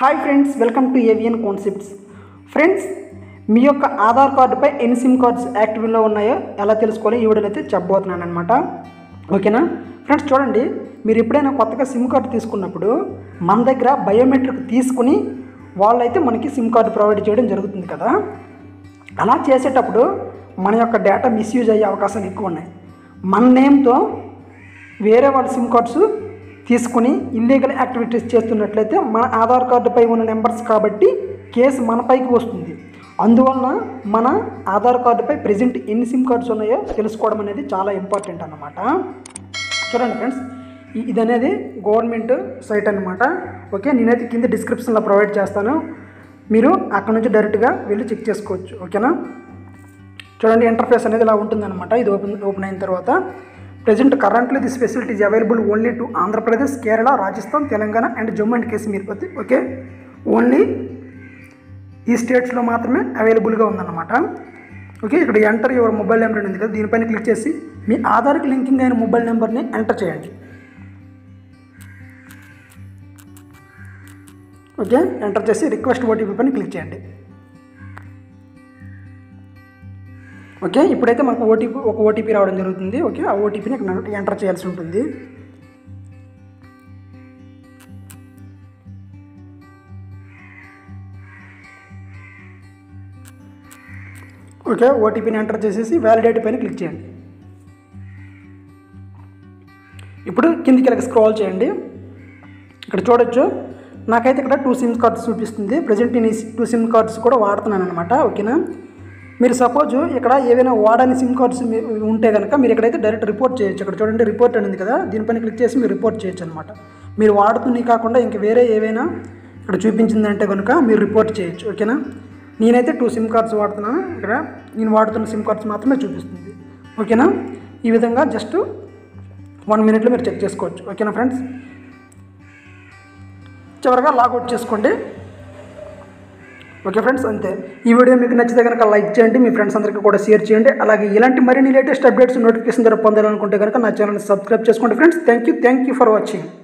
hi friends welcome to Avian concepts friends మీ యొక్క ఆధార్ కార్డుపై ఎన్ని సిమ్ కార్డ్స్ యాక్టివ్లో ఉన్నాయో ఎలా తెలుసుకోవాలి ఈ వీడియోలో అయితే చెప్పబోతున్నాను అనమాట ఓకేనా ఫ్రెండ్స్ చూడండి మీరు ఎప్పుడైనా కొత్తగా సిమ్ కార్డు తీసుకున్నప్పుడు మన దగ్గర బయోమెట్రిక్ తీసుకుని వాళ్ళైతే మనకి సిమ్ కార్డు ప్రొవైడ్ చేయడం జరుగుతుంది కదా అలా చేసేటప్పుడు మన యొక్క డేటా మిస్యూజ్ అయ్యే అవకాశాలు ఎక్కువ ఉన్నాయి మన నేమ్తో వేరే వాళ్ళ సిమ్ కార్డ్స్ తీసుకుని ఇల్లీగల్ యాక్టివిటీస్ చేస్తున్నట్లయితే మన ఆధార్ కార్డుపై ఉన్న నెంబర్స్ కాబట్టి కేసు మనపైకి వస్తుంది అందువలన మన ఆధార్ కార్డుపై ప్రజెంట్ ఎన్ని సిమ్ కార్డ్స్ ఉన్నాయో తెలుసుకోవడం అనేది చాలా ఇంపార్టెంట్ అన్నమాట చూడండి ఫ్రెండ్స్ ఇ- ఇది అనేది గవర్నమెంట్ సైట్ అనమాట ఓకే నేనైతే కింద డిస్క్రిప్షన్లో ప్రొవైడ్ చేస్తాను మీరు అక్కడ నుంచి డైరెక్ట్గా వెళ్ళి చెక్ చేసుకోవచ్చు ఓకేనా చూడండి ఇంటర్ఫేస్ అనేది ఇలా ఉంటుందన్నమాట ఇది ఓపెన్ ఓపెన్ అయిన తర్వాత present currently this facilities available only to Andhra Pradesh Kerala Rajasthan Telangana and Jammu and Kashmir పతి ఓకే ఓన్లీ ఈ స్టేట్స్లో మాత్రమే అవైలబుల్గా ఉందన్నమాట ఓకే ఇక్కడ ఎంటర్ యువర్ మొబైల్ నెంబర్ ఉంది కదా దీనిపైన క్లిక్ చేసి మీ ఆధార్కి లింకింగ్ అయిన మొబైల్ నెంబర్ని ఎంటర్ చేయండి ఓకే ఎంటర్ చేసి రిక్వెస్ట్ ఓటీపీ పైన క్లిక్ చేయండి ఓకే ఇప్పుడైతే మనకు ఓటీపీ ఒక ఓటీపీ రావడం జరుగుతుంది ఓకే ఆ ఓటీపీని ఇక్కడ ఎంటర్ చేయాల్సి ఉంటుంది ఓకే ఓటీపీని ఎంటర్ చేసేసి వ్యాలిడేట్ పైన క్లిక్ చేయండి ఇప్పుడు కిందికి ఇలా స్క్రోల్ చేయండి ఇక్కడ చూడొచ్చు నాకైతే ఇక్కడ టూ సిమ్ కార్డ్స్ చూపిస్తుంది ప్రజెంట్ నేను ఈ టూ సిమ్ కార్డ్స్ కూడా వాడుతున్నాను అనమాట ఓకేనా మీరు సపోజ్ ఇక్కడ ఏవైనా వాడని సిమ్ కార్డ్స్ మీ- ఉంటే కనుక మీరు ఇక్కడైతే డైరెక్ట్ రిపోర్ట్ చేయొచ్చు ఇక్కడ చూడండి రిపోర్ట్ అని ఉంది కదా దీనిపైన క్లిక్ చేసి మీరు రిపోర్ట్ చేయొచ్చు అనమాట మీరు వాడుతున్నాయి కాకుండా ఇంక వేరే ఏవైనా ఇక్కడ చూపించిందంటే కనుక మీరు రిపోర్ట్ చేయొచ్చు ఓకేనా నేనైతే టూ సిమ్ కార్డ్స్ వాడుతున్నాను ఇక్కడ నేను వాడుతున్న సిమ్ కార్డ్స్ మాత్రమే చూపిస్తుంది ఓకేనా ఈ విధంగా జస్ట్ వన్ మినిట్లో మీరు చెక్ చేసుకోవచ్చు ఓకేనా ఫ్రెండ్స్ చివరిగా లాగౌట్ చేసుకోండి ఓకే ఫ్రెండ్స్ అంతే ఈ వీడియో మీకు నచ్చితే కనుక లైక్ చేయండి మీ ఫ్రెండ్స్ అందరికీ కూడా షేర్ చేయండి అలాగే ఇలాంటి మరిన్ని లేటెస్ట్ అప్డేట్స్ నోటిఫికేషన్ ద్వారా పొందాలనుకుంటే కనుక నా ఛానల్ని సబ్స్క్రైబ్ చేసుకోండి friends thank you thank you for watching